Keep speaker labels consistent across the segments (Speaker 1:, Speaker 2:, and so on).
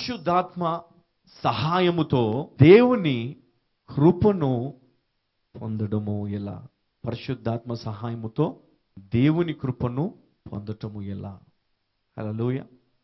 Speaker 1: పరిశుద్ధాత్మ సహాయముతో దేవుని కృపను పొందడము ఎలా పరిశుద్ధాత్మ సహాయముతో దేవుని కృపను పొందటము ఎలా హలోయ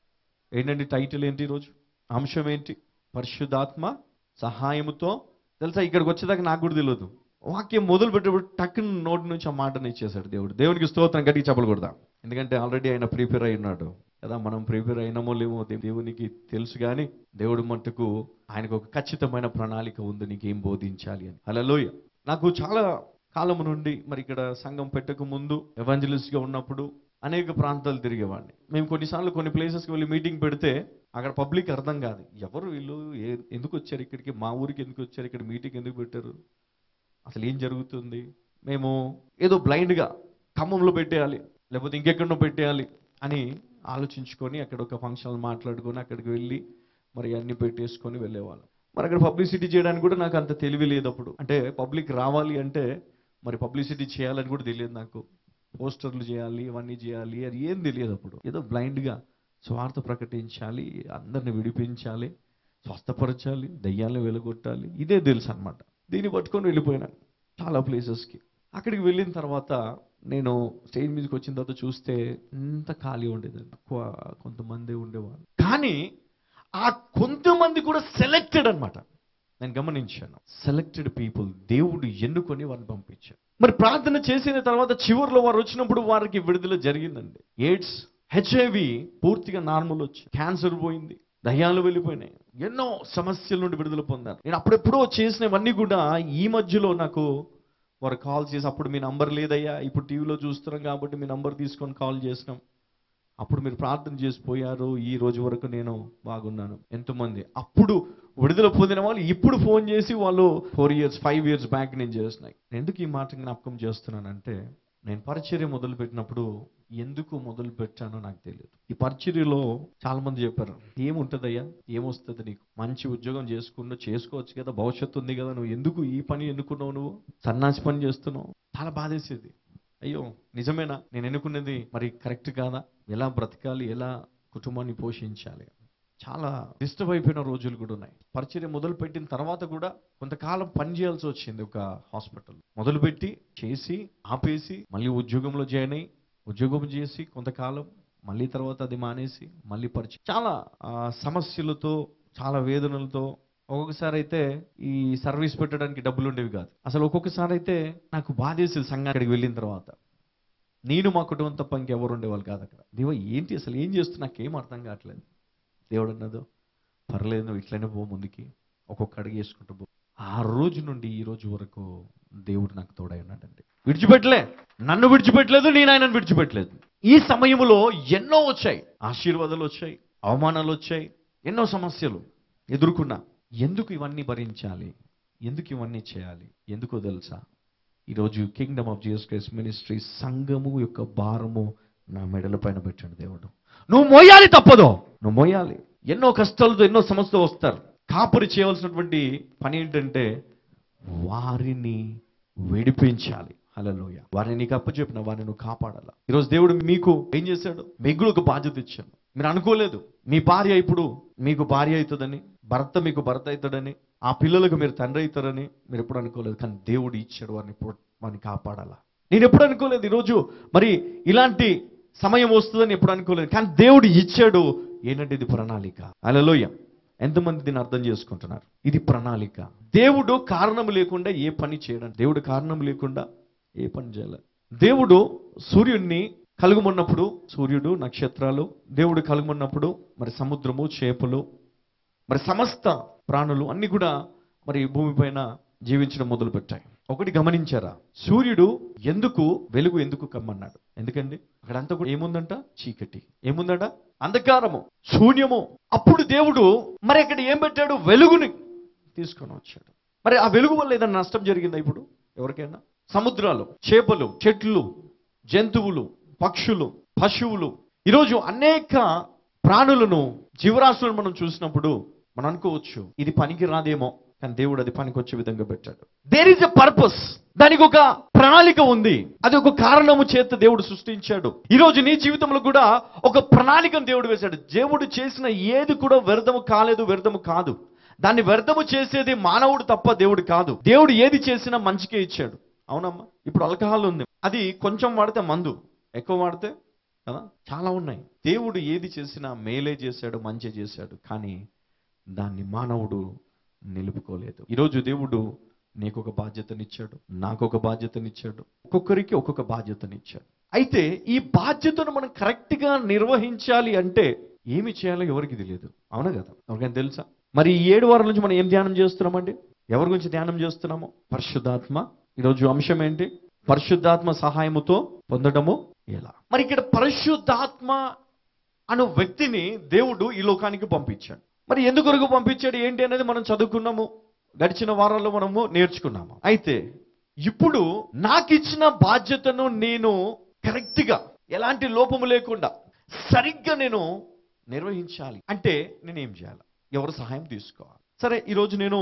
Speaker 1: ఏంటండి టైటిల్ ఏంటి ఈరోజు అంశం ఏంటి పరిశుద్ధాత్మ సహాయముతో తెలుసా ఇక్కడికి వచ్చేదాకా నాకు కూడా తెలియదు వాక్యం మొదలు పెట్టేప్పుడు టక్కున నోటి నుంచి ఆ మాటను ఇచ్చేశాడు దేవుడు దేవునికి స్తోత్రం గట్టిగా చెప్పకూడదా ఎందుకంటే ఆల్రెడీ ఆయన ప్రిపేర్ అయి ఉన్నాడు కదా మనం ప్రిపేర్ అయినామో లేమో దే- దేవునికి తెలుసు కానీ దేవుడు మట్టుకు ఆయనకు ఒక ఖచ్చితమైన ప్రణాళిక ఉంది నీకు ఏం బోధించాలి అని అలా నాకు చాలా కాలం నుండి మరి ఇక్కడ సంఘం పెట్టక ముందు ఎవాంజలిస్ట్ గా ఉన్నప్పుడు అనేక ప్రాంతాలు తిరిగేవాడిని మేము కొన్నిసార్లు కొన్ని ప్లేసెస్కి వెళ్ళి మీటింగ్ పెడితే అక్కడ పబ్లిక్ అర్థం కాదు ఎవరు వీళ్ళు ఏ- ఎందుకు వచ్చారు ఇక్కడికి మా ఊరికి ఎందుకు వచ్చారు ఇక్కడ మీటింగ్ ఎందుకు పెట్టారు అసలు ఏం జరుగుతుంది మేము ఏదో బ్లైండ్గా ఖమ్మంలో పెట్టేయాలి లేకపోతే ఇంకెక్కడో పెట్టేయాలి అని ఆలోచించుకొని అక్కడ ఒక ఫంక్షన్ మాట్లాడుకొని అక్కడికి వెళ్ళి మరి అన్ని పెట్టేసుకొని వెళ్ళేవాళ్ళం మరి అక్కడ పబ్లిసిటీ చేయడానికి కూడా నాకు అంత తెలివి లేదు అప్పుడు అంటే పబ్లిక్ రావాలి అంటే మరి పబ్లిసిటీ చేయాలని కూడా తెలియదు నాకు పోస్టర్లు చేయాలి ఇవన్నీ చేయాలి అది ఏం తెలియదు అప్పుడు ఏదో బ్లైండ్గా స్వార్థ ప్రకటించాలి అందరిని విడిపించాలి స్వస్థపరచాలి దయ్యాలను వెలగొట్టాలి ఇదే తెలుసు అనమాట దీన్ని పట్టుకొని వెళ్ళిపోయినాను చాలా ప్లేసెస్కి అక్కడికి వెళ్ళిన తర్వాత నేను స్టేజ్ మీదకి వచ్చిన తర్వాత చూస్తే ఇంత ఖాళీ ఉండేది తక్కువ కొంతమంది ఉండేవాళ్ళు కానీ ఆ కొంతమంది కూడా సెలెక్టెడ్ అన్నమాట నేను గమనించాను సెలెక్టెడ్ పీపుల్ దేవుడు ఎన్నుకొని వారిని పంపించాడు మరి ప్రార్థన చేసిన తర్వాత చివరిలో వారు వచ్చినప్పుడు వారికి విడుదల జరిగిందండి ఎయిడ్స్ హెచ్ఐవి పూర్తిగా నార్మల్ వచ్చి క్యాన్సర్ పోయింది దయ్యాలు వెళ్ళిపోయినాయి ఎన్నో సమస్యల నుండి విడుదల పొందారు నేను అప్పుడెప్పుడో చేసినవన్నీ కూడా ఈ మధ్యలో నాకు వారు కాల్ చేసి అప్పుడు మీ నంబర్ లేదయ్యా ఇప్పుడు టీవీలో చూస్తున్నాం కాబట్టి మీ నంబర్ తీసుకొని కాల్ చేసినాం అప్పుడు మీరు ప్రార్థన చేసిపోయారు ఈ రోజు వరకు నేను బాగున్నాను ఎంతమంది అప్పుడు విడుదల పొందిన వాళ్ళు ఇప్పుడు ఫోన్ చేసి వాళ్ళు four years five years back నేను చేస్తున్నాయి ఎందుకు ఈ మాట జ్ఞాపకం చేస్తున్నానంటే నేను పరిచర్య మొదలు పెట్టినప్పుడు ఎందుకు మొదలు పెట్టానో నాకు తెలియదు ఈ పరిచర్యలో చాలా మంది చెప్పారు ఏముంటదయ్యా ఏమొస్తుంది నీకు మంచి ఉద్యోగం చేసుకున్నా చేసుకోవచ్చు కదా భవిష్యత్తు ఉంది కదా నువ్వు ఎందుకు ఈ పని ఎన్నుకున్నావు నువ్వు సన్నాసి పని చేస్తున్నావు చాలా బాధేసేది అయ్యో నిజమేనా నేను ఎన్నుకున్నది మరి కరెక్ట్ కాదా ఎలా బ్రతకాలి ఎలా కుటుంబాన్ని పోషించాలి చాలా డిస్టర్బ్ అయిపోయిన రోజులు కూడా ఉన్నాయి పరిచర్య మొదలు పెట్టిన తర్వాత కూడా కొంతకాలం పని చేయాల్సి వచ్చింది ఒక హాస్పిటల్ మొదలుపెట్టి చేసి ఆపేసి మళ్ళీ ఉద్యోగంలో జాయిన్ అయ్యి ఉద్యోగం చేసి కొంతకాలం మళ్ళీ తర్వాత అది మానేసి మళ్ళీ పరిచయం చాలా ఆ, సమస్యలతో చాలా వేదనలతో ఒక్కొక్కసారి అయితే ఈ సర్వీస్ పెట్టడానికి డబ్బులు ఉండేవి కాదు అసలు ఒక్కొక్కసారి అయితే నాకు బాధేసేది సంఘం అక్కడికి వెళ్ళిన తర్వాత నేను మా కుటుంబం తప్ప ఇంకెవరు ఉండేవాళ్ళు కాదు అక్కడ దేవ ఏంటి అసలు ఏం చేస్తున్నా నాకేం అర్థం కావట్లేదు దేవుడు అన్నదో పర్లేదు నువ్వు ఇట్లనే పో ముందుకి ఒక్కొక్క అడుగు వేసుకుంటూ పో ఆ రోజు నుండి ఈ రోజు వరకు దేవుడు నాకు తోడై ఉన్నాడండి విడిచిపెట్టలే నన్ను విడిచిపెట్టలేదు నేను ఆయనను విడిచిపెట్టలేదు ఈ సమయంలో ఎన్నో వచ్చాయి ఆశీర్వాదాలు వచ్చాయి అవమానాలు వచ్చాయి ఎన్నో సమస్యలు ఎదుర్కొన్నా ఎందుకు ఇవన్నీ భరించాలి ఎందుకు ఇవన్నీ చేయాలి ఎందుకో తెలుసా ఈరోజు kingdom of Jesus Christ ministry సంఘము యొక్క భారము నా మెడల పైన పెట్టండి దేవుడు నువ్వు మోయాలి తప్పదు నువ్వు మోయాలి ఎన్నో కష్టాలతో ఎన్నో సమస్యలు వస్తారు కాపురి చేయవలసినటువంటి పని ఏంటంటే వారిని విడిపించాలి హల్లెలూయ వారిని నీకు అప్పచెప్పిన వారిని నువ్వు కాపాడాలి ఈరోజు దేవుడు మీకు ఏం చేశాడు మీకు కూడా ఒక బాధ్యత ఇచ్చాడు మీరు అనుకోలేదు మీ భార్య ఇప్పుడు మీకు భార్య అవుతుందని భర్త మీకు భర్త అవుతాడని ఆ పిల్లలకు మీరు తండ్రి అవుతారని మీరు ఎప్పుడు అనుకోలేదు కానీ దేవుడు ఇచ్చాడు వారిని ప్రో- వారిని కాపాడాలా నేను ఎప్పుడు అనుకోలేదు ఈరోజు మరి ఇలాంటి సమయం వస్తుందని ఎప్పుడు అనుకోలేదు కానీ దేవుడు ఇచ్చాడు ఏంటంటే ఇది ప్రణాళిక అలలోయ ఎంతమంది దీన్ని అర్థం చేసుకుంటున్నారు ఇది ప్రణాళిక దేవుడు కారణం లేకుండా ఏ పని చేయడం దేవుడు కారణం లేకుండా ఏ పని చేయలేదు దేవుడు సూర్యుడిని కలుగుమన్నప్పుడు సూర్యుడు నక్షత్రాలు దేవుడు కలుగుమన్నప్పుడు మరి సముద్రము చేపలు మరి సమస్త ప్రాణులు అన్ని కూడా మరి భూమిపైన జీవించడం మొదలు పెట్టాయి ఒకటి గమనించారా సూర్యుడు ఎందుకు వెలుగు ఎందుకు కమ్మన్నాడు ఎందుకండి అక్కడంతా కూడా ఏముందంట చీకటి ఏముందంట అంధకారము శూన్యము అప్పుడు దేవుడు మరి అక్కడ ఏం పెట్టాడు వెలుగుని తీసుకొని వచ్చాడు మరి ఆ వెలుగు వల్ల ఏదైనా నష్టం జరిగిందా ఇప్పుడు ఎవరికైనా సముద్రాలు చేపలు చెట్లు జంతువులు పక్షులు పశువులు ఈరోజు అనేక ప్రాణులను జీవరాశులను మనం చూసినప్పుడు మనం అనుకోవచ్చు ఇది పనికి రాదేమో కానీ దేవుడు అది పనికొచ్చే విధంగా పెట్టాడు దేర్ ఈజ్ ఎ పర్పస్ దానికి ఒక ప్రణాళిక ఉంది అది ఒక కారణము చేత దేవుడు సృష్టించాడు ఈ రోజు నీ జీవితంలో కూడా ఒక ప్రణాళికను దేవుడు వేశాడు దేవుడు చేసిన ఏది కూడా వ్యర్థము కాలేదు వ్యర్థము కాదు దాన్ని వ్యర్థము చేసేది మానవుడు తప్ప దేవుడు కాదు దేవుడు ఏది చేసినా మంచికే ఇచ్చాడు అవునమ్మా ఇప్పుడు ఆల్కహాల్ ఉంది అది కొంచెం వాడితే మందు ఎక్కువ వాడితే కదా చాలా ఉన్నాయి దేవుడు ఏది చేసినా మేలే చేశాడు మంచి చేశాడు కానీ దాన్ని మానవుడు నిలుపుకోలేదు ఈరోజు దేవుడు నీకు ఒక బాధ్యతనిచ్చాడు నాకు ఒక బాధ్యతనిచ్చాడు ఒక్కొక్కరికి ఒక్కొక్క బాధ్యతనిచ్చాడు అయితే ఈ బాధ్యతను మనం కరెక్ట్గా నిర్వహించాలి అంటే ఏమి చేయాలో ఎవరికి తెలియదు అవునా కదా ఎవరికైనా తెలుసా మరి ఈ ఏడు వారాల నుంచి మనం ఏం ధ్యానం చేస్తున్నామండి ఎవరి గురించి ధ్యానం చేస్తున్నాము పరిశుద్ధాత్మ ఈరోజు అంశం ఏంటి పరిశుద్ధాత్మ సహాయముతో పొందడము ఎలా మరి ఇక్కడ పరిశుద్ధాత్మ అను వ్యక్తిని దేవుడు ఈ లోకానికి పంపించాడు మరి ఎందుకొరకు పంపించాడు ఏంటి అనేది మనం చదువుకున్నాము గడిచిన వారాల్లో మనము నేర్చుకున్నాము అయితే ఇప్పుడు నాకు ఇచ్చిన బాధ్యతను నేను కరెక్ట్గా ఎలాంటి లోపము లేకుండా సరిగ్గా నేను నిర్వహించాలి అంటే నేను ఏం చేయాలి ఎవరు సహాయం తీసుకోవాలి సరే ఈరోజు నేను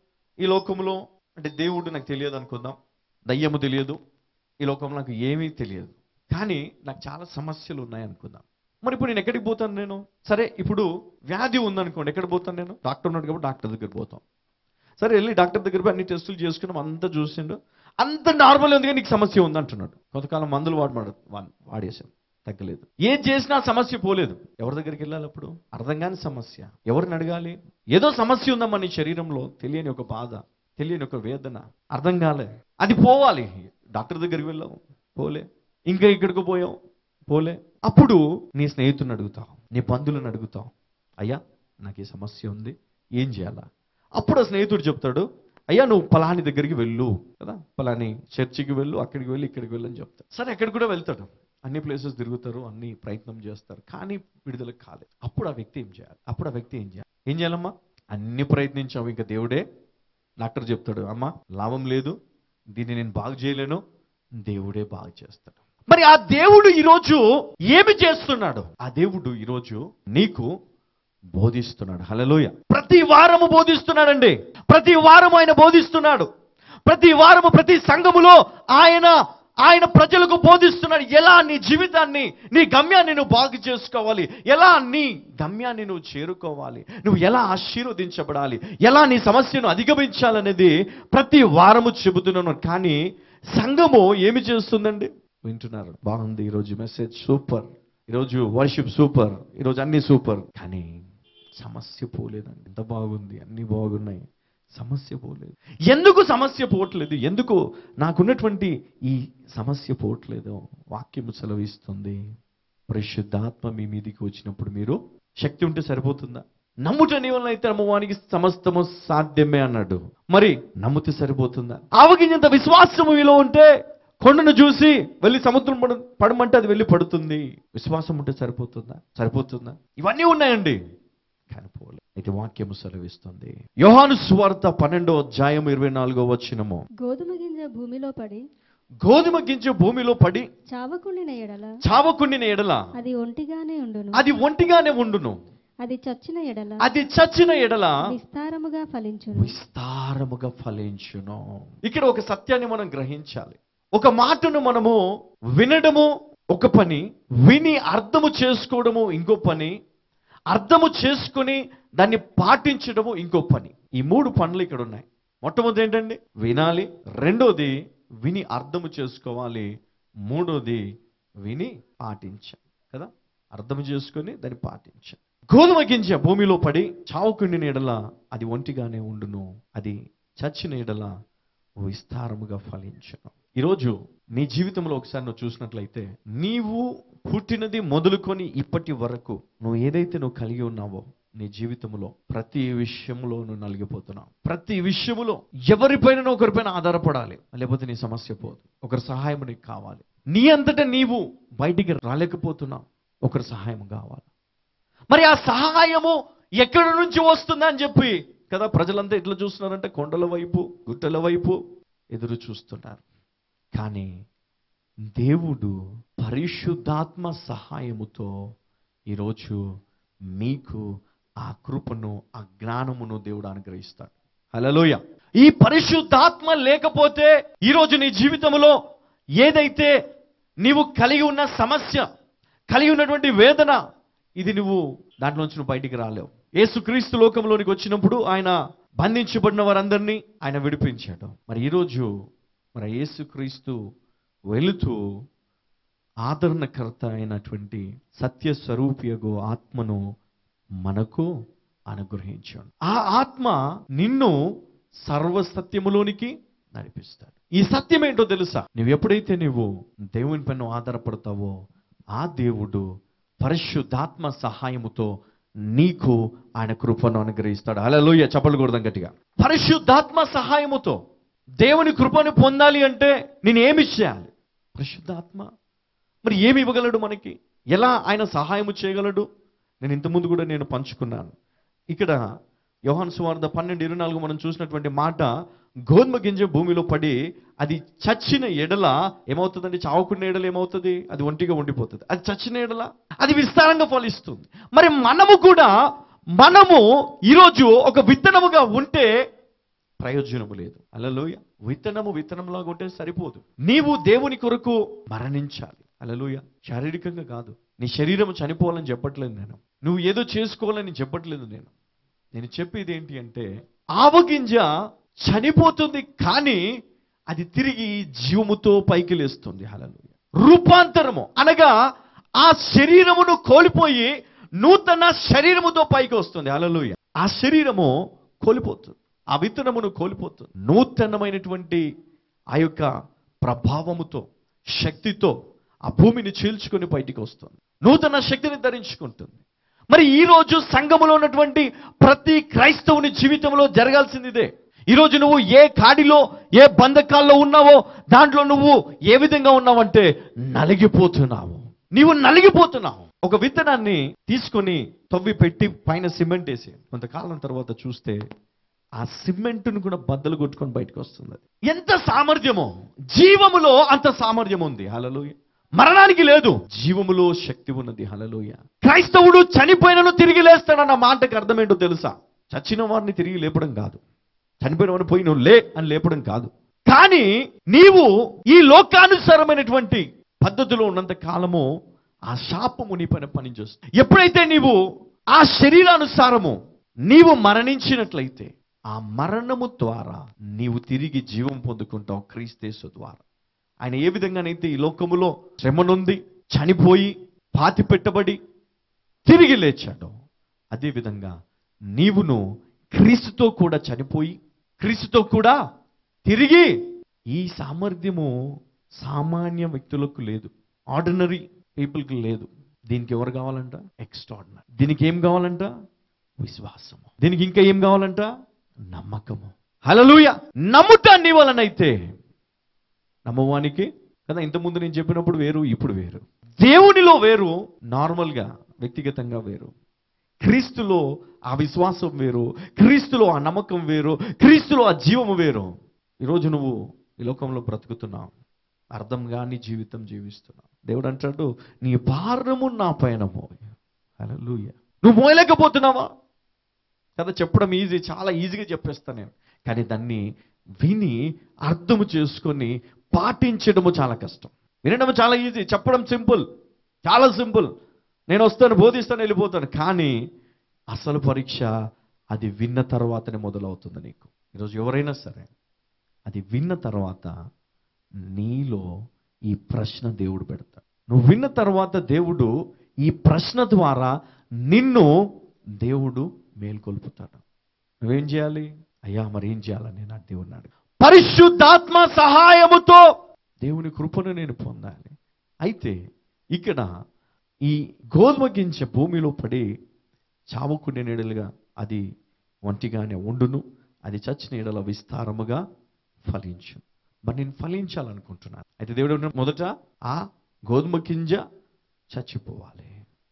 Speaker 1: ఈ లోకంలో అంటే దేవుడు నాకు తెలియదు అనుకుందాం దయ్యము తెలియదు ఈ లోకంలో నాకు ఏమీ తెలియదు కానీ నాకు చాలా సమస్యలు ఉన్నాయి అనుకుందాం మరి ఇప్పుడు నేను ఎక్కడికి పోతాను నేను సరే ఇప్పుడు వ్యాధి ఉందనుకోండి ఎక్కడ పోతాను నేను డాక్టర్ ఉన్నాడు కాబట్టి డాక్టర్ దగ్గర పోతాం సరే వెళ్ళి డాక్టర్ దగ్గర పోయి అన్ని టెస్టులు చేసుకున్నాం అంతా చూసిండు అంత నార్మల్ ఉంది కానీ నీకు సమస్య ఉంది అంటున్నాడు కొంతకాలం మందులు వాడమాడు వా- వాడేశాం తగ్గలేదు ఏం చేసినా సమస్య పోలేదు ఎవరి దగ్గరికి వెళ్ళాలి అప్పుడు అర్థం కాని సమస్య ఎవరిని అడగాలి ఏదో సమస్య ఉందమ్మా నీ శరీరంలో తెలియని ఒక బాధ తెలియని ఒక వేదన అర్థం కాలే అది పోవాలి డాక్టర్ దగ్గరికి వెళ్ళావు పోలే ఇంకా ఇక్కడికి పోయాం పోలే అప్పుడు నీ స్నేహితుని అడుగుతావు నీ బంధువులను అడుగుతావు అయ్యా నాకు ఈ సమస్య ఉంది ఏం చేయాలా అప్పుడు ఆ స్నేహితుడు చెప్తాడు అయ్యా నువ్వు పలాని దగ్గరికి వెళ్ళు కదా పలాని చర్చికి వెళ్ళు అక్కడికి వెళ్ళి ఇక్కడికి వెళ్ళు అని చెప్తాడు సరే ఎక్కడికి కూడా వెళ్తాడు అన్ని ప్లేసెస్ తిరుగుతారు అన్ని ప్రయత్నం చేస్తారు కానీ విడుదల కాలేదు అప్పుడు ఆ వ్యక్తి ఏం చేయాలి అప్పుడు ఆ వ్యక్తి ఏం చేయాలి ఏం చేయాలమ్మా అన్ని ప్రయత్నించాము ఇంకా దేవుడే డాక్టర్ చెప్తాడు అమ్మా లాభం లేదు దీన్ని నేను బాగు చేయలేను దేవుడే బాగు చేస్తాడు మరి ఆ దేవుడు ఈరోజు ఏమి చేస్తున్నాడు ఆ దేవుడు ఈరోజు నీకు బోధిస్తున్నాడు హలలోయ ప్రతి వారము బోధిస్తున్నాడండి ప్రతి వారము ఆయన బోధిస్తున్నాడు ప్రతి వారము ప్రతి సంఘములో ఆయన ఆయన ప్రజలకు బోధిస్తున్నాడు ఎలా నీ జీవితాన్ని నీ గమ్యాన్ని నువ్వు బాగు చేసుకోవాలి ఎలా నీ గమ్యాన్ని నువ్వు చేరుకోవాలి నువ్వు ఎలా ఆశీర్వదించబడాలి ఎలా నీ సమస్యను అధిగమించాలనేది ప్రతి వారము చెబుతున్నాను కానీ సంఘము ఏమి చేస్తుందండి వింటున్నారు బాగుంది ఈరోజు మెసేజ్ సూపర్ ఈరోజు వర్షిప్ సూపర్ ఈరోజు అన్ని సూపర్ కానీ సమస్య పోలేదండి ఎంత బాగుంది అన్ని బాగున్నాయి సమస్య పోలేదు ఎందుకు సమస్య పోవట్లేదు ఎందుకు నాకున్నటువంటి ఈ సమస్య పోవట్లేదు వాక్యము సెలవిస్తుంది పరిశుద్ధాత్మ మీ మీదికి వచ్చినప్పుడు మీరు శక్తి ఉంటే సరిపోతుందా నమ్ముట నీ వలన అయితే నమ్మవానికి సమస్తము సాధ్యమే అన్నాడు మరి నమ్మితే సరిపోతుందా ఆవగించేంత విశ్వాసము మీలో ఉంటే కొండను చూసి వెళ్ళి సముద్రం పడ పడమంటే అది వెళ్ళి పడుతుంది విశ్వాసం ఉంటే సరిపోతుందా సరిపోతుందా ఇవన్నీ ఉన్నాయండి కానీ పోలే అయితే వాక్యము సెలవిస్తుంది యోహాను స్వార్త పన్నెండో అధ్యాయం ఇరవై నాలుగో వచ్చినము
Speaker 2: గోధుమ గింజ భూమిలో పడి
Speaker 1: గోధుమ గింజ భూమిలో పడి
Speaker 2: చావకుండిన ఎడల
Speaker 1: చావకుండిన ఎడల
Speaker 2: అది ఒంటిగానే ఉండును
Speaker 1: అది ఒంటిగానే ఉండును
Speaker 2: అది చచ్చిన ఎడల
Speaker 1: అది చచ్చిన ఎడల
Speaker 2: విస్తారముగా ఫలించును
Speaker 1: విస్తారముగా ఫలించును ఇక్కడ ఒక సత్యాన్ని మనం గ్రహించాలి ఒక మాటను మనము వినడము ఒక పని విని అర్థము చేసుకోవడము ఇంకో పని అర్థము చేసుకుని దాన్ని పాటించడము ఇంకో పని ఈ మూడు పనులు ఇక్కడ ఉన్నాయి మొట్టమొదటి ఏంటండి వినాలి రెండోది విని అర్థము చేసుకోవాలి మూడోది విని పాటించాలి కదా అర్థం చేసుకొని దాన్ని పాటించాలి గోధుమ గింజ భూమిలో పడి చావుకుండిన ఎడల అది ఒంటిగానే ఉండును అది చచ్చిన ఎడల విస్తారముగా ఫలించును ఈరోజు నీ జీవితంలో ఒకసారి నువ్వు చూసినట్లయితే నీవు పుట్టినది మొదలుకొని ఇప్పటి వరకు నువ్వు ఏదైతే నువ్వు కలిగి ఉన్నావో నీ జీవితంలో ప్రతి విషయంలో నువ్వు నలిగిపోతున్నావు ప్రతి విషయములో ఎవరిపైన ఒకరిపైన ఆధారపడాలి లేకపోతే నీ సమస్య పోదు ఒకరి సహాయం నీకు కావాలి నీ అంతటా నీవు బయటికి రాలేకపోతున్నావు ఒకరి సహాయం కావాలి మరి ఆ సహాయము ఎక్కడి నుంచి వస్తుందా అని చెప్పి కదా ప్రజలంతా ఎట్లా చూస్తున్నారంటే కొండల వైపు గుట్టల వైపు ఎదురు చూస్తున్నారు కానీ దేవుడు పరిశుద్ధాత్మ సహాయముతో ఈరోజు మీకు ఆ కృపను ఆ జ్ఞానమును దేవుడు అనుగ్రహిస్తాడు హల్లెలూయ ఈ పరిశుద్ధాత్మ లేకపోతే ఈరోజు నీ జీవితంలో ఏదైతే నీవు కలిగి ఉన్న సమస్య కలిగి ఉన్నటువంటి వేదన ఇది నువ్వు దాంట్లోంచి నువ్వు బయటికి రాలేవు యేసుక్రీస్తు లోకంలోనికి వచ్చినప్పుడు ఆయన బంధించబడిన వారందరినీ ఆయన విడిపించాడు మరి ఈరోజు మరి యేసుక్రీస్తు వెళుతూ ఆదరణకర్త అయినటువంటి సత్య స్వరూపియగు ఆత్మను మనకు అనుగ్రహించాడు ఆ ఆత్మ నిన్ను సర్వసత్యములోనికి నడిపిస్తాడు ఈ సత్యం ఏంటో తెలుసా నువ్వు ఎప్పుడైతే నువ్వు దేవుని పైన ఆధారపడతావో ఆ దేవుడు పరిశుద్ధాత్మ సహాయముతో నీకు ఆయన కృపను అనుగ్రహిస్తాడు అలలోయ చప్పలు కొడదాం గట్టిగా పరిశుద్ధాత్మ సహాయముతో దేవుని కృపను పొందాలి అంటే నేను ఏమి చేయాలి పరిశుద్ధాత్మ మరి ఏమి ఇవ్వగలడు మనకి ఎలా ఆయన సహాయము చేయగలడు నేను ఇంతకుముందు కూడా నేను పంచుకున్నాను ఇక్కడ యోహాన్ సువార్త పన్నెండు ఇరవై నాలుగు మనం చూసినటువంటి మాట గోధుమ గింజ భూమిలో పడి అది చచ్చిన ఎడల ఏమవుతుందండి చావకుండా ఎడల ఏమవుతుంది అది ఒంటిగా ఉండిపోతుంది అది చచ్చిన ఎడల అది విస్తారంగా ఫలిస్తుంది మరి మనము కూడా మనము ఈరోజు ఒక విత్తనముగా ఉంటే ప్రయోజనము లేదు అలలోయ విత్తనము విత్తనంలాగా ఉంటే సరిపోదు నీవు దేవుని కొరకు మరణించాలి అలలోయ శారీరకంగా కాదు నీ శరీరం చనిపోవాలని చెప్పట్లేదు నేను నువ్వు ఏదో చేసుకోవాలని చెప్పట్లేదు నేను నేను చెప్పేది ఏంటి అంటే ఆవగింజ చనిపోతుంది కానీ అది తిరిగి జీవముతో పైకి లేస్తుంది హలలోయ రూపాంతరము అనగా ఆ శరీరమును కోల్పోయి నూతన శరీరముతో పైకి వస్తుంది హలలోయ ఆ శరీరము కోల్పోతుంది ఆ విత్తనమును కోల్పోతుంది నూతనమైనటువంటి ఆ యొక్క ప్రభావముతో శక్తితో ఆ భూమిని చీల్చుకొని బయటికి వస్తుంది నూతన శక్తిని ధరించుకుంటుంది మరి ఈ రోజు సంఘములో ఉన్నటువంటి ప్రతి క్రైస్తవుని జీవితంలో జరగాల్సింది ఇదే ఈరోజు నువ్వు ఏ కాడిలో ఏ బంధకాల్లో ఉన్నావో దాంట్లో నువ్వు ఏ విధంగా ఉన్నావంటే నలిగిపోతున్నావు నీవు నలిగిపోతున్నావు ఒక విత్తనాన్ని తీసుకొని తవ్వి పెట్టి పైన సిమెంట్ వేసి కొంతకాలం తర్వాత చూస్తే ఆ సిమెంట్ను కూడా బద్దలు కొట్టుకొని బయటకు వస్తుంది అది. ఎంత సామర్థ్యమో జీవములో అంత సామర్థ్యం ఉంది హలలోయ మరణానికి లేదు జీవములో శక్తి ఉన్నది హలలోయ క్రైస్తవుడు చనిపోయినను తిరిగి లేస్తాడన్న మాటకు అర్థం ఏంటో తెలుసా చచ్చిన వారిని తిరిగి లేపడం కాదు చనిపోయిన వారిని పోయి నువ్వు లే అని లేపడం కాదు కానీ నీవు ఈ లోకానుసారమైనటువంటి పద్ధతిలో ఉన్నంత కాలము ఆ శాపము నీ పైన పనిచేస్తుంది ఎప్పుడైతే నీవు ఆ శరీరానుసారము నీవు మరణించినట్లయితే ఆ మరణము ద్వారా నీవు తిరిగి జీవం పొందుకుంటావు క్రీస్తేసు ద్వారా ఆయన ఏ విధంగానైతే ఈ లోకములో శ్రమనుంది చనిపోయి పాతి పెట్టబడి తిరిగి లేచాడు అదేవిధంగా నీవును క్రీస్తుతో కూడా చనిపోయి క్రీస్తుతో కూడా తిరిగి ఈ సామర్థ్యము సామాన్య వ్యక్తులకు లేదు ఆర్డినరీ పీపుల్కి లేదు దీనికి ఎవరు కావాలంట ఎక్స్ట్రాడినరీ దీనికి ఏం కావాలంట విశ్వాసము దీనికి ఇంకా ఏం కావాలంట నమ్మకము హలలుయ నమ్ముట నీ వలనైతే నమ్మవానికి కదా ఇంతకుముందు నేను చెప్పినప్పుడు వేరు ఇప్పుడు వేరు దేవునిలో వేరు నార్మల్గా వ్యక్తిగతంగా వేరు క్రీస్తులో ఆ విశ్వాసం వేరు క్రీస్తులో ఆ నమ్మకం వేరు క్రీస్తులో ఆ జీవము వేరు ఈరోజు నువ్వు ఈ లోకంలో బ్రతుకుతున్నావు అర్థం కాని జీవితం జీవిస్తున్నావు దేవుడు అంటాడు నీ భారము నా పైన మోయ హల్లెలూయా నువ్వు మోయలేకపోతున్నావా కదా చెప్పడం ఈజీ చాలా ఈజీగా చెప్పేస్తాను నేను కానీ దాన్ని విని అర్థము చేసుకొని పాటించడము చాలా కష్టం వినడం చాలా ఈజీ చెప్పడం సింపుల్ చాలా సింపుల్ నేను వస్తాను బోధిస్తాను వెళ్ళిపోతాను కానీ అసలు పరీక్ష అది విన్న తర్వాతనే మొదలవుతుంది నీకు ఈరోజు ఎవరైనా సరే అది విన్న తర్వాత నీలో ఈ ప్రశ్న దేవుడు పెడతాడు నువ్వు విన్న తర్వాత దేవుడు ఈ ప్రశ్న ద్వారా నిన్ను దేవుడు మేల్కొల్పుతాడు నువ్వేం చేయాలి అయ్యా మరి ఏం చేయాలని నా దేవుడు అన్నాడు పరిశుద్ధాత్మ సహాయముతో దేవుని కృపను నేను పొందాలి అయితే ఇక్కడ ఈ గోధుమ గింజ భూమిలో పడి చావుకునే నీడలుగా అది ఒంటిగానే ఉండును అది చచ్చిన నీడల విస్తారముగా ఫలించు మరి నేను ఫలించాలనుకుంటున్నాను అయితే దేవుడు ఏమన్నాడు? మొదట ఆ గోధుమ గింజ చచ్చిపోవాలి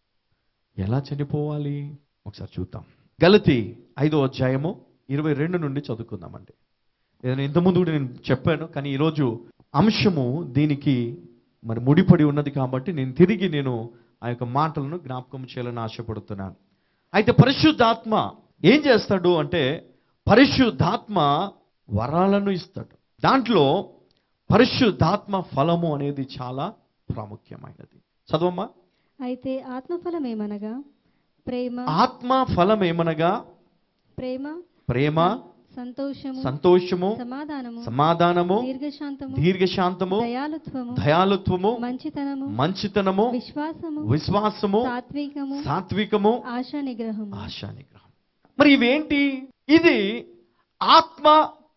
Speaker 1: ఎలా చనిపోవాలి ఒకసారి చూద్దాం గలతి ఐదో అధ్యాయము ఇరవై రెండు నుండి చదువుకుందామండి ఏదైనా ఇంతకుముందు కూడా నేను చెప్పాను కానీ ఈరోజు అంశము దీనికి మరి ముడిపడి ఉన్నది కాబట్టి నేను తిరిగి నేను ఆ యొక్క మాటలను జ్ఞాపకం చేయాలని ఆశపడుతున్నాను అయితే పరిశుద్ధాత్మ ఏం చేస్తాడు అంటే పరిశుద్ధాత్మ వరాలను ఇస్తాడు దాంట్లో పరిశుద్ధాత్మ ఫలము అనేది చాలా ప్రాముఖ్యమైనది చదవమ్మా
Speaker 2: అయితే ఆత్మఫలం ఏమనగా ప్రేమ
Speaker 1: ఆత్మ ఫలం ఏమనగా
Speaker 2: ప్రేమ
Speaker 1: ప్రేమ
Speaker 2: సంతోషము
Speaker 1: సంతోషము
Speaker 2: సమాధానము
Speaker 1: సమాధానము
Speaker 2: దీర్ఘశాంతము
Speaker 1: దీర్ఘశాంతము
Speaker 2: దయాలుత్వము
Speaker 1: దయాలుత్వము
Speaker 2: మంచితనము
Speaker 1: మంచితనము
Speaker 2: విశ్వాసము
Speaker 1: విశ్వాసము
Speaker 2: సాత్వికము
Speaker 1: సాత్వికము
Speaker 2: ఆశా నిగ్రహము
Speaker 1: ఆశా నిగ్రహం మరి ఇవేంటి ఇది ఆత్మ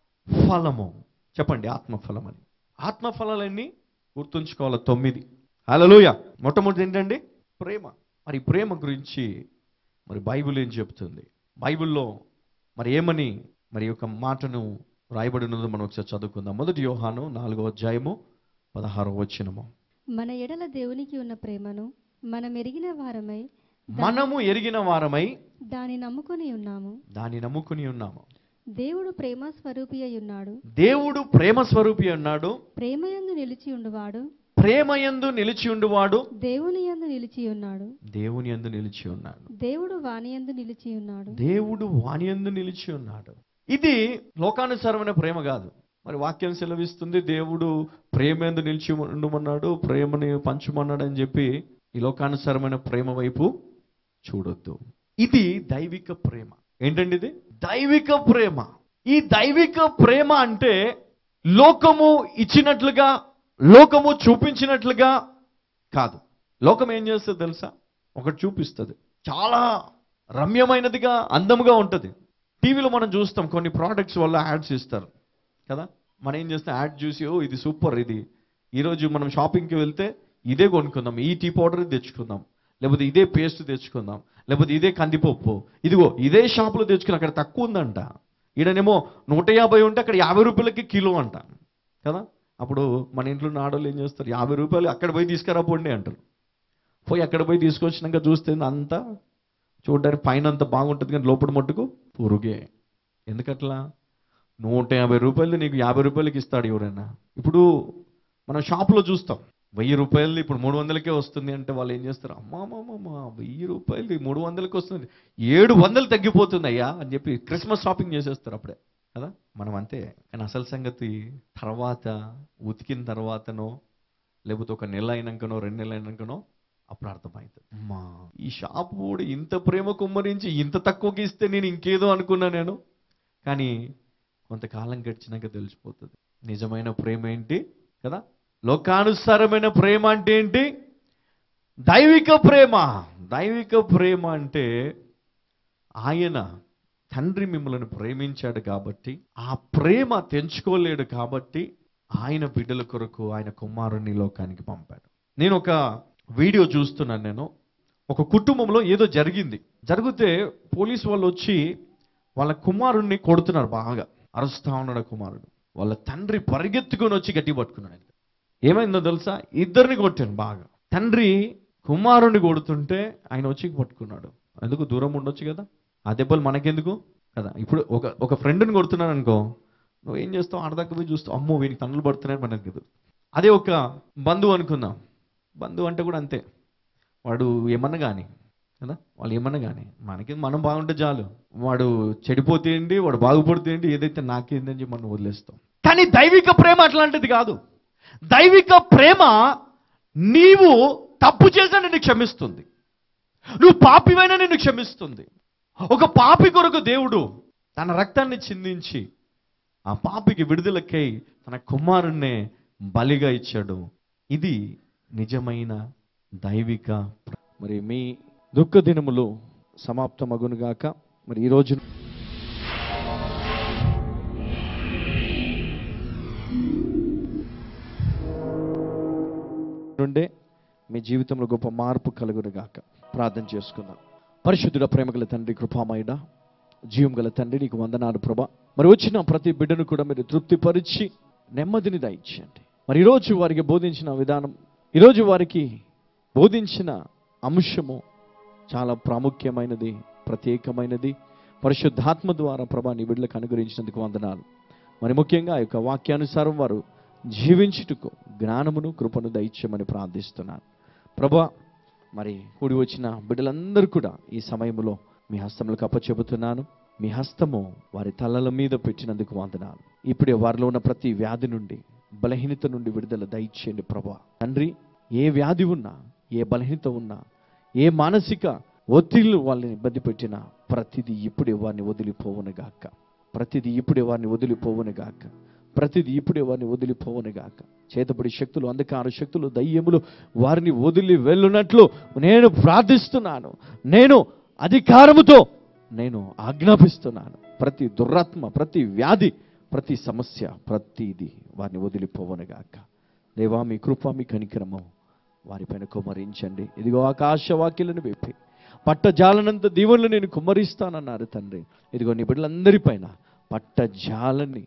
Speaker 1: ఫలము చెప్పండి ఆత్మ ఫలం అని ఆత్మ ఫలాలన్నీ గుర్తుంచుకోవాలి తొమ్మిది హలోయ మొట్టమొదటి ఏంటండి ప్రేమ మరి ప్రేమ గురించి మరి బైబిల్ ఏం చెప్తుంది బైబిల్లో మరి ఏమని మరి ఒక మాటను రాయబడి ఉన్నదో మనం ఒకసారి చదువుకుందాం మొదటి యోహాను నాలుగో అధ్యాయము పదహారో వచ్చినము
Speaker 2: మన ఎడల దేవునికి ఉన్న ప్రేమను మనం ఎరిగిన వారమై
Speaker 1: మనము ఎరిగిన వారమై
Speaker 2: దాని నమ్ముకొని ఉన్నాము
Speaker 1: దాన్ని నమ్ముకుని ఉన్నాము
Speaker 2: దేవుడు ప్రేమ స్వరూపి అయి ఉన్నాడు
Speaker 1: దేవుడు ప్రేమ స్వరూపి అన్నాడు
Speaker 2: ప్రేమయందు నిలిచి ఉండువాడు
Speaker 1: ప్రేమయందు నిలిచి ఉండువాడు
Speaker 2: దేవుని యందు నిలిచి ఉన్నాడు
Speaker 1: దేవుని యందు నిలిచి ఉన్నాడు
Speaker 2: దేవుడు వాణియందు నిలిచి ఉన్నాడు
Speaker 1: దేవుడు వాని యందు నిలిచి ఉన్నాడు ఇది లోకానుసారమైన ప్రేమ కాదు మరి వాక్యం సెలవిస్తుంది దేవుడు ప్రేమ ఎందు నిలిచి ఉండమన్నాడు ప్రేమని పంచమన్నాడు అని చెప్పి ఈ లోకానుసారమైన ప్రేమ వైపు చూడొద్దు ఇది దైవిక ప్రేమ ఏంటండి ఇది దైవిక ప్రేమ ఈ దైవిక ప్రేమ అంటే లోకము ఇచ్చినట్లుగా లోకము చూపించినట్లుగా కాదు లోకం ఏం చేస్తుంది తెలుసా ఒకటి చూపిస్తుంది చాలా రమ్యమైనదిగా అందముగా ఉంటుంది టీవీలో మనం చూస్తాం కొన్ని ప్రోడక్ట్స్ వల్ల యాడ్స్ ఇస్తారు కదా మనం ఏం చేస్తాం యాడ్ చూసి ఓ ఇది సూపర్ ఇది ఈరోజు మనం షాపింగ్కి వెళ్తే ఇదే కొనుక్కుందాం ఈ టీ పౌడర్ తెచ్చుకుందాం లేకపోతే ఇదే పేస్ట్ తెచ్చుకుందాం లేకపోతే ఇదే కందిపప్పు ఇదిగో ఇదే షాపులో తెచ్చుకుని అక్కడ తక్కువ ఉందంట ఈడనేమో నూట యాభై ఉంటే అక్కడ యాభై రూపాయలకి కిలో అంట కదా అప్పుడు మన ఇంట్లో ఉన్న ఆడవాళ్ళు ఏం చేస్తారు యాభై రూపాయలు అక్కడ పోయి తీసుకురా పోండి అంటారు పోయి అక్కడ పోయి తీసుకొచ్చినాక చూస్తే అంతా చూడడానికి పైన అంత బాగుంటుంది కానీ లోపల మట్టుకు పురుగే ఎందుకట్లా నూట యాభై రూపాయలు నీకు యాభై రూపాయలకి ఇస్తాడు ఎవరైనా ఇప్పుడు మనం షాపులో చూస్తాం వెయ్యి రూపాయలు ఇప్పుడు మూడు వందలకే వస్తుంది అంటే వాళ్ళు ఏం చేస్తారు అమ్మా అమ్మా వెయ్యి రూపాయలు ఈ మూడు వందలకి వస్తుంది ఏడు వందలు తగ్గిపోతుంది అయ్యా అని చెప్పి క్రిస్మస్ షాపింగ్ చేసేస్తారు అప్పుడే కదా మనం అంతే కానీ అసలు సంగతి తర్వాత ఉతికిన తర్వాతనో లేకపోతే ఒక నెల అయినాకనో రెండు నెలలు అయినాకనో అప్పుడు అర్థమవుతుంది అమ్మా ఈ షాపు కూడా ఇంత ప్రేమ కుమ్మరించి ఇంత తక్కువకి ఇస్తే నేను ఇంకేదో అనుకున్నా నేను కానీ కొంతకాలం గడిచినాక తెలిసిపోతుంది నిజమైన ప్రేమ ఏంటి కదా లోకానుసారమైన ప్రేమ అంటే ఏంటి దైవిక ప్రేమ దైవిక ప్రేమ అంటే ఆయన తండ్రి మిమ్మల్ని ప్రేమించాడు కాబట్టి ఆ ప్రేమ తెంచుకోలేడు కాబట్టి ఆయన బిడ్డల కొరకు ఆయన కుమారుని లోకానికి పంపాడు నేను ఒక వీడియో చూస్తున్నాను నేను ఒక కుటుంబంలో ఏదో జరిగింది జరిగితే పోలీసు వాళ్ళు వచ్చి వాళ్ళ కుమారుణ్ణి కొడుతున్నారు బాగా అరుస్తా ఉన్నాడు ఆ కుమారుడు వాళ్ళ తండ్రి పరిగెత్తుకొని వచ్చి గట్టి పట్టుకున్నాడు ఆయన. ఏమైందో తెలుసా ఇద్దరిని కొట్టాను బాగా తండ్రి కుమారుణ్ణి కొడుతుంటే ఆయన వచ్చి పట్టుకున్నాడు ఎందుకు దూరం ఉండొచ్చు కదా ఆ దెబ్బలు మనకెందుకు కదా ఇప్పుడు ఒక ఒక ఫ్రెండ్ని కొడుతున్నాను అనుకో నువ్వు ఏం చేస్తావు ఆడదాకా పోయి చూస్తావు అమ్మో వీనికి తన్నులు పడుతున్నాయి మనకు తెలియదు అదే ఒక బంధువు అనుకుందాం బంధువు అంటే కూడా అంతే వాడు ఏమన్నా కానీ కదా వాళ్ళు ఏమన్నా కానీ మనకి మనం బాగుంటే చాలు వాడు చెడిపోతే ఏంటి వాడు బాగుపడితే ఏంటి ఏదైతే నాకేందని చెప్పి మనం వదిలేస్తాం కానీ దైవిక ప్రేమ అట్లాంటిది కాదు దైవిక ప్రేమ నీవు తప్పు చేసినా నిన్ను క్షమిస్తుంది నువ్వు పాపివైనా నిన్ను క్షమిస్తుంది ఒక పాపి కొరకు దేవుడు తన రక్తాన్ని చిందించి ఆ పాపికి విడుదలకై తన కుమారుణ్ణే బలిగా ఇచ్చాడు ఇది నిజమైన దైవిక ప్ర- మరి మీ దుఃఖ దినములు సమాప్తమగునుగాక మరి ఈ రోజు నుండే మీ జీవితంలో గొప్ప మార్పు కలుగునుగాక ప్రార్థన చేసుకుందాం పరిశుద్ధుడ ప్రేమగల తండ్రి కృపామయుడ జీవం గల తండ్రి నీకు వందనాలు ప్రభా మరి వచ్చిన ప్రతి బిడ్డను కూడా మీరు తృప్తిపరిచి నెమ్మదిని దయచేయండి మరి ఈరోజు వారికి బోధించిన విధానం ఈరోజు వారికి బోధించిన అంశము చాలా ప్రాముఖ్యమైనది ప్రత్యేకమైనది పరిశుద్ధాత్మ ద్వారా ప్రభా నీ బిడ్డలకు అనుగ్రహించినందుకు వందనాలు మరి ముఖ్యంగా ఆ యొక్క వాక్యానుసారం వారు జీవించుటకు జ్ఞానమును కృపను దయచేయమని ప్రార్థిస్తున్నాను ప్రభా మరి కూడి వచ్చిన బిడ్డలందరూ కూడా ఈ సమయంలో మీ హస్తములకు అప్పచెబుతున్నాను మీ హస్తము వారి తలల మీద పెట్టినందుకు వందనాలు ఇప్పుడే వారిలో ఉన్న ప్రతి వ్యాధి నుండి బలహీనత నుండి విడుదల దయచేయండి ప్రభా తండ్రి ఏ వ్యాధి ఉన్నా ఏ బలహీనత ఉన్నా ఏ మానసిక ఒత్తిళ్లు వాళ్ళని ఇబ్బంది పెట్టినా ప్రతిదీ ఇప్పుడే వారిని వదిలిపోవునుగాక ప్రతిదీ ఇప్పుడే వారిని వదిలిపోవునుగాక ప్రతిదీ ఇప్పుడే వారిని వదిలిపోవునుగాక చేతబడి శక్తులు అంధకార శక్తులు దయ్యములు వారిని వదిలి వెళ్ళునట్లు నేను ప్రార్థిస్తున్నాను నేను అధికారముతో నేను ఆజ్ఞాపిస్తున్నాను ప్రతి దురాత్మ ప్రతి వ్యాధి ప్రతి సమస్య ప్రతిది వారిని వదిలిపోవనుగాక దేవా మీ కృప మీ కనికరము వారిపైన కుమ్మరించండి ఇదిగో ఆకాశవాక్యులను వెప్పి పట్టజాలనంత దీవెనలు నేను కుమ్మరిస్తానన్నారు తండ్రి ఇదిగో నీ బిడ్డలందరిపైన పట్టజాలని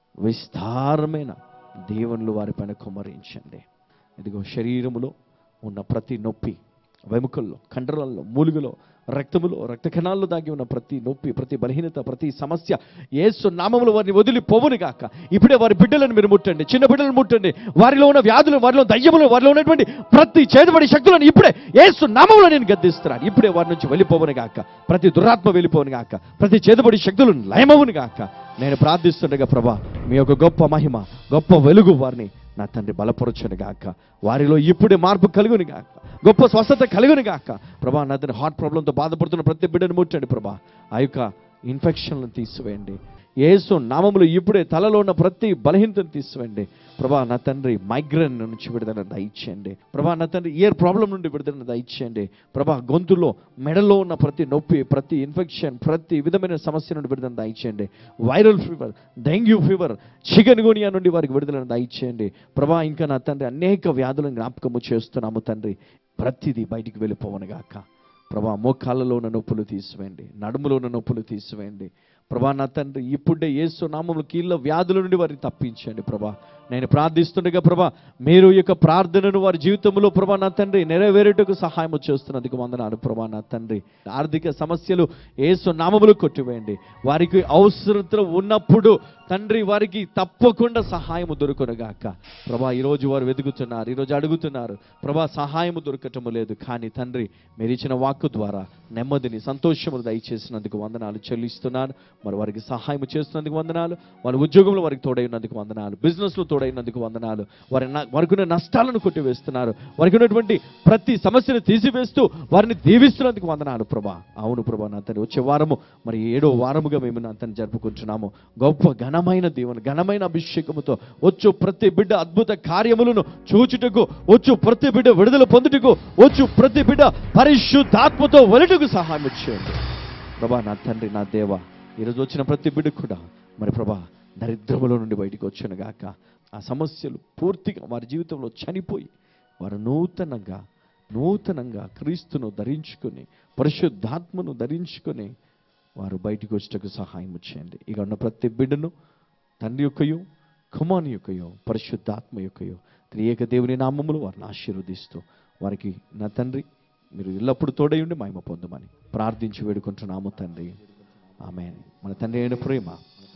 Speaker 1: విస్తారమైన దీవెనలు వారిపైన కుమ్మరించండి ఇదిగో శరీరములో ఉన్న ప్రతి నొప్పి వెముకల్లో కండరాల్లో మూలుగులో రక్తములో రక్త కణాల్లో దాగి ఉన్న ప్రతి నొప్పి ప్రతి బలహీనత ప్రతి సమస్య ఏసు నామములు వారిని వదిలిపోవును గాక ఇప్పుడే వారి బిడ్డలను మీరు ముట్టండి చిన్న బిడ్డలను ముట్టండి వారిలో ఉన్న వ్యాధులు వారిలో దయ్యములు వారిలో ఉన్నటువంటి ప్రతి చేతబడి శక్తులను ఇప్పుడే ఏసు నామములో నేను గద్దిస్తున్నాను ఇప్పుడే వారి నుంచి వెళ్ళిపోవును గాక ప్రతి దురాత్మ వెళ్ళిపోవును గాక ప్రతి చేతబడి శక్తులు లయమవును గాక నేను ప్రార్థిస్తుండగా ప్రభా మీ యొక్క గొప్ప మహిమ గొప్ప వెలుగు వారిని నా తండ్రి బలపరచును గాక వారిలో ఇప్పుడే మార్పు కలుగును గాక గొప్ప స్వస్థత కలుగును గాక ప్రభా నా తండ్రి హార్ట్ ప్రాబ్లంతో బాధపడుతున్న ప్రతి బిడ్డను ముట్టండి ప్రభా ఆ యొక్క ఇన్ఫెక్షన్లను తీసివేయండి ఏసు నామములు ఇప్పుడే తలలో ఉన్న ప్రతి బలహీనతను తీసివేయండి ప్రభా నా తండ్రి మైగ్రేన్ నుంచి విడుదల దయచేయండి ప్రభా నా తండ్రి ఇయర్ ప్రాబ్లం నుండి విడుదల దయచేయండి ప్రభా గొంతులో మెడలో ఉన్న ప్రతి నొప్పి ప్రతి ఇన్ఫెక్షన్ ప్రతి విధమైన సమస్య నుండి విడుదల దయచేయండి viral fever dengue fever chikungunya నుండి వారికి విడుదలను దయచేయండి ప్రభా ఇంకా నా తండ్రి అనేక వ్యాధులను జ్ఞాపకము చేస్తున్నాము తండ్రి ప్రతిదీ బయటికి వెళ్ళిపోవనుగాక ప్రభా మోకాళ్ళలో ఉన్న నొప్పులు తీసివేయండి నడుములో ఉన్న నొప్పులు తీసివేయండి ప్రభా నా తండ్రి ఇప్పుడే ఏసు నామములు కీళ్ళ వ్యాధుల నుండి వారిని తప్పించండి ప్రభా నేను ప్రార్థిస్తుండగా ప్రభా మీరు ఈ యొక్క ప్రార్థనను వారి జీవితంలో ప్రభా నా తండ్రి నెరవేరుటకు సహాయం చేస్తున్నందుకు వందనాలు ప్రభా నా తండ్రి ఆర్థిక సమస్యలు ఏసు నామములు కొట్టివేయండి వారికి అవసరత ఉన్నప్పుడు తండ్రి వారికి తప్పకుండా సహాయము దొరుకునుగాక ప్రభా ఈరోజు వారు వెతుకుతున్నారు ఈరోజు అడుగుతున్నారు ప్రభా సహాయము దొరకటము లేదు కానీ తండ్రి మీరు ఇచ్చిన వాక్కు ద్వారా నెమ్మదిని సంతోషమును దయచేసినందుకు వందనాలు చెల్లిస్తున్నాను మరి వారికి సహాయం చేస్తున్నందుకు వందనాలు వారి ఉద్యోగంలో వారికి తోడైనందుకు వందనాలు బిజినెస్లో తోడైనందుకు వందనాలు వారి న- వారికి ఉన్న నష్టాలను కొట్టివేస్తున్నారు వారికి ఉన్నటువంటి ప్రతి సమస్యను తీసివేస్తూ వారిని దీవిస్తున్నందుకు వందనాలు ప్రభా అవును ప్రభా నా తండ్రి వచ్చే వారము మరి ఏడో వారముగా మేము నా తండ్రి జరుపుకుంటున్నాము గొప్ప ఘనమైన దేవుని ఘనమైన అభిషేకముతో వచ్చు ప్రతి బిడ్డ అద్భుత కార్యములను చూచుటకు వచ్చు ప్రతి బిడ్డ విడుదల పొందుటకు వచ్చు ప్రతి బిడ్డ పరిశుద్ధాత్మతో వెలుటకు సహాయం చేయండి ప్రభా నా తండ్రి నా దేవ ఈరోజు వచ్చిన ప్రతి బిడ్డ కూడా మరి ప్రభా దరిద్రములో నుండి బయటికి వచ్చాను గాక ఆ సమస్యలు పూర్తిగా వారి జీవితంలో చనిపోయి వారు నూతనంగా నూతనంగా క్రీస్తును ధరించుకొని పరిశుద్ధాత్మను ధరించుకొని వారు బయటికి వచ్చేటకు సహాయం చేయండి ఇక ఉన్న ప్రతి బిడ్డను తండ్రి యొక్కయో కుమాని యొక్కయో పరిశుద్ధాత్మ యొక్కయో త్రియేక దేవుని నామములు వారిని ఆశీర్వదిస్తూ వారికి నా తండ్రి మీరు ఎల్లప్పుడూ తోడై ఉండి మహిమ పొందమని ప్రార్థించి వేడుకుంటున్నాము తండ్రి ఆమె మన తండ్రి అయిన ప్రేమ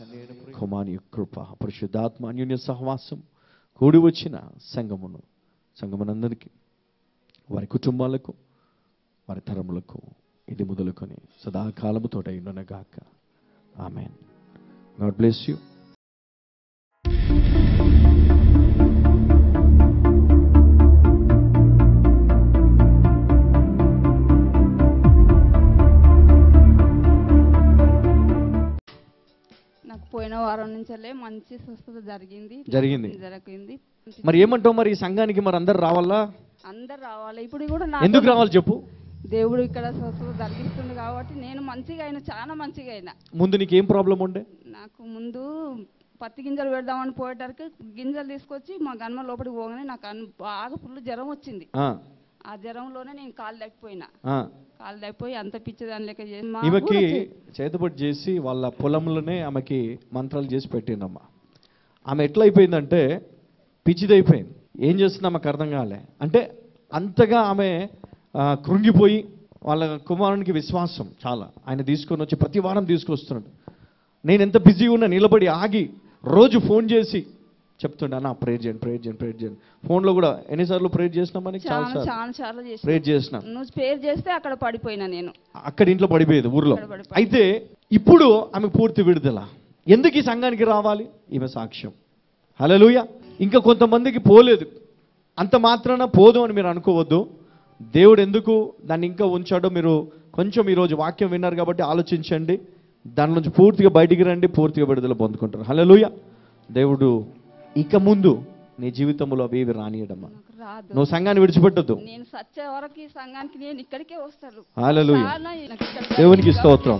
Speaker 1: కుమాని యొక్క కృప పరిశుద్ధాత్మ అన్యోన్య సహవాసం కూడి వచ్చిన సంగమును సంగమునందరికీ వారి కుటుంబాలకు వారి తరములకు ఇది మొదలుకొని సదాకాలము తోడై ఉండనగాక ఆమె గాడ్ బ్లెస్ యూ
Speaker 3: నాకు పోయిన వారం నుంచే మంచి స్వస్థత జరిగింది
Speaker 1: జరిగింది.
Speaker 3: జరిగింది
Speaker 1: మరి ఏమంటావు మరి ఈ సంఘానికి మరి అందరు రావాలా
Speaker 3: అందరు రావాలి ఇప్పుడు కూడా నా
Speaker 1: ఎందుకు రావాలి చెప్పు
Speaker 3: దేవుడు ఇక్కడ స్వస్థత జరిగిస్తుంది కాబట్టి నేను మంచిగా అయినా చాలా మంచిగా అయినా
Speaker 1: ముందు నీకు ఏం ప్రాబ్లం ఉండే
Speaker 3: నాకు ముందు పత్తి గింజలు పెడదామని పోయేటరికి గింజలు తీసుకొచ్చి మా గన్మ లోపలికి పోగానే నాకు అన్- బాగా ఫుల్ జ్వరం వచ్చింది
Speaker 1: ఆ,
Speaker 3: ఆ జ్వరంలోనే నేను కాలు లేకపోయినా
Speaker 1: ఆ.
Speaker 3: కాలు లేకపోయి అంత పిచ్చిదాని లెక్క చేసి మా
Speaker 1: ఈమెకి
Speaker 3: ఊరు వచ్చి-
Speaker 1: చేతపడి చేసి వాళ్ళ పొలంలోనే ఆమెకి మంత్రాలు చేసి పెట్టిందమ్మా ఆమె ఎట్లా అయిపోయిందంటే పిచ్చిదైపోయింది ఏం చేస్తుందో ఆమెకు అర్థం కాలే అంటే అంతగా ఆమె ఆ, కృంగిపోయి వాళ్ళ కుమారునికి విశ్వాసం చాలా ఆయన తీసుకొని వచ్చి ప్రతి వారం తీసుకొస్తున్నాడు నేను ఎంత బిజీ ఉన్నా నిలబడి ఆగి రోజు ఫోన్ చేసి చెప్తుండే అన్న ప్రేర్ చేయండి ప్రేర్ చేయండి ప్రేర్ చేయండి ఫోన్లో కూడా ఎన్నిసార్లు ప్రేర్ చేసినా మనకి చాలా
Speaker 3: చాలా
Speaker 1: సార్లు
Speaker 3: చాలా చాలా చేసిన
Speaker 1: ప్రేర్ చేసిన
Speaker 3: నువ్వు స్పేర్ చేస్తే అక్కడ పడిపోయినా నేను
Speaker 1: అక్కడ ఇంట్లో పడిపోయేది ఊర్లో
Speaker 3: అక్కడ పడిపోయేది.
Speaker 1: అయితే ఇప్పుడు ఆమె పూర్తి విడుదల ఎందుకు ఈ సంఘానికి రావాలి ఈమె సాక్ష్యం హలలుయ ఇంకా కొంతమందికి పోలేదు అంత మాత్రాన పోదు అని మీరు అనుకోవద్దు దేవుడు ఎందుకు దాన్ని ఇంకా ఉంచాడో మీరు కొంచెం ఈరోజు వాక్యం విన్నారు కాబట్టి ఆలోచించండి దాని నుంచి పూర్తిగా బయటికి రండి పూర్తిగా విడుదల పొందుకుంటారు హలలుయ దేవుడు ఇక ముందు నీ జీవితంలో అవి ఇవి రానియడమ్మా
Speaker 3: నాకు రాదు
Speaker 1: నువ్వు సంఘాన్ని విడిచిపెట్టొద్దు
Speaker 3: నేను సచ్చే వరకు ఈ సంఘానికి నేను ఇక్కడికే వస్తాను
Speaker 1: హల్లెలూయా
Speaker 3: చాలా నాకు ఇక్కడ
Speaker 1: దేవునికి స్తోత్రం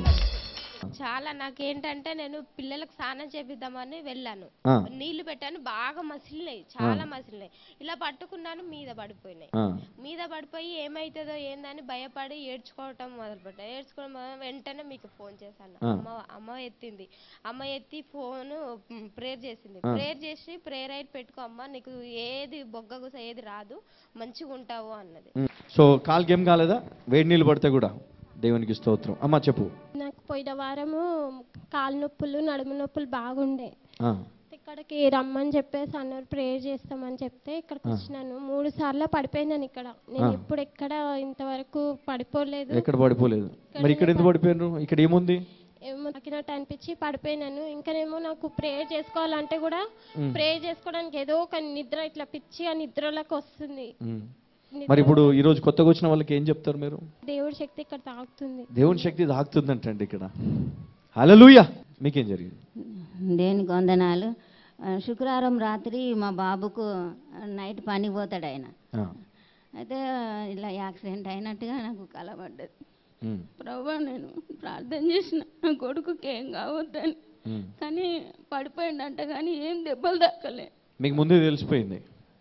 Speaker 4: చాలా నాకేంటంటే నేను పిల్లలకు స్నానం చేపిద్దామని వెళ్ళాను
Speaker 1: ఆ,
Speaker 4: నీళ్లు పెట్టాను బాగా మసిలినాయి చాలా మసిలినాయి ఇలా పట్టుకున్నాను మీద పడిపోయినాయి
Speaker 1: ఆ,
Speaker 4: మీద పడిపోయి ఏమైతుందో ఏందని భయపడి ఏడ్చుకోవటం మొదలుపెట్టా ఏడ్చుకోవడం మొదలు- వెంటనే మీకు ఫోన్ చేశాను
Speaker 1: ఆ.
Speaker 4: అమ్మ అమ్మ ఎత్తింది అమ్మ ఎత్తి ఫోన్ ప్రేయర్ చేసింది
Speaker 1: ఆ.
Speaker 4: ప్రేయర్ చేసి ప్రేయర్ అయితే పెట్టుకో అమ్మ నీకు ఏది బొగ్గ గుస ఏది రాదు మంచిగా ఉంటావు అన్నది
Speaker 1: ఉమ్. సో కాలుకి ఏం కాలేదా వేడి నీళ్ళు పడితే కూడా దేవునికి స్తోత్రం అమ్మా చెప్పు
Speaker 5: నాకు పోయిన వారము కాలు నొప్పులు నడుము నొప్పులు బాగుండే
Speaker 1: ఆ,
Speaker 5: ఇక్కడికి రమ్మని చెప్పేసి అన్నారు ప్రేయర్ చేస్తామని చెప్తే ఇక్కడికి
Speaker 1: ఆ.
Speaker 5: వచ్చినాను మూడు సార్లు పడిపోయినాను ఇక్కడ నేను
Speaker 1: ఆ.
Speaker 5: ఎప్పుడు ఎక్కడ ఇంతవరకు పడిపోలేదు
Speaker 1: ఎక్కడ పడిపోలేదు మరి ఇక్కడ ఎందుకు పడిపోయారు ఇక్కడ ఏముంది
Speaker 5: ఏమో తగ్గినట్టు అనిపించి పడిపోయినాను ఇంకానేమో నాకు ప్రేయర్ చేసుకోవాలంటే కూడా
Speaker 1: ఉమ్.
Speaker 5: ప్రేయర్ చేసుకోవడానికి ఏదో ఒక నిద్ర ఇట్లా పిచ్చి ఆ నిద్రలోకి వస్తుంది
Speaker 1: ఉమ్.
Speaker 5: నిద్ర-
Speaker 1: మరి ఇప్పుడు ఈ రోజు కొత్తగా వచ్చిన వాళ్ళకి ఏం చెప్తారు మీరు
Speaker 5: దేవుడి శక్తి ఇక్కడ తాకుతుంది
Speaker 1: దేవుని శక్తి దాగుతుందంటండి ఇక్కడ హల్లెలూయా మీకేం జరిగింది
Speaker 6: దేనికి వందనాలు ఆ, శుక్రవారం రాత్రి మా బాబుకు నైట్ పనికి పోతాడు ఆయన
Speaker 1: ఆ,
Speaker 6: అయితే ఇలా యాక్సిడెంట్ అయినట్టుగా నాకు కలబడ్డది
Speaker 1: ఉమ్,
Speaker 3: ప్రభా నేను ప్రార్థన చేసిన నా కొడుకుకి ఏం కావద్దని
Speaker 1: ఉమ్.
Speaker 3: కానీ పడిపోయిందంట కానీ ఏం దెబ్బలు దక్కలే
Speaker 1: మీకు ముందే తెలిసిపోయింది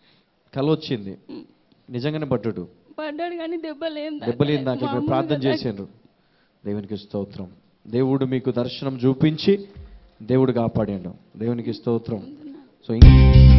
Speaker 1: కల వచ్చింది నిజంగానే పడ్డాడు
Speaker 3: పడ్డాడు కానీ దెబ్బలు ఏం
Speaker 1: దెబ్బలేని దాకా మీరు ప్రార్థన చేసిండ్రు దేవునికి స్తోత్రం దేవుడు మీకు దర్శనం చూపించి దేవుడు కాపాడాడు దేవునికి స్తోత్రం సో ఇంక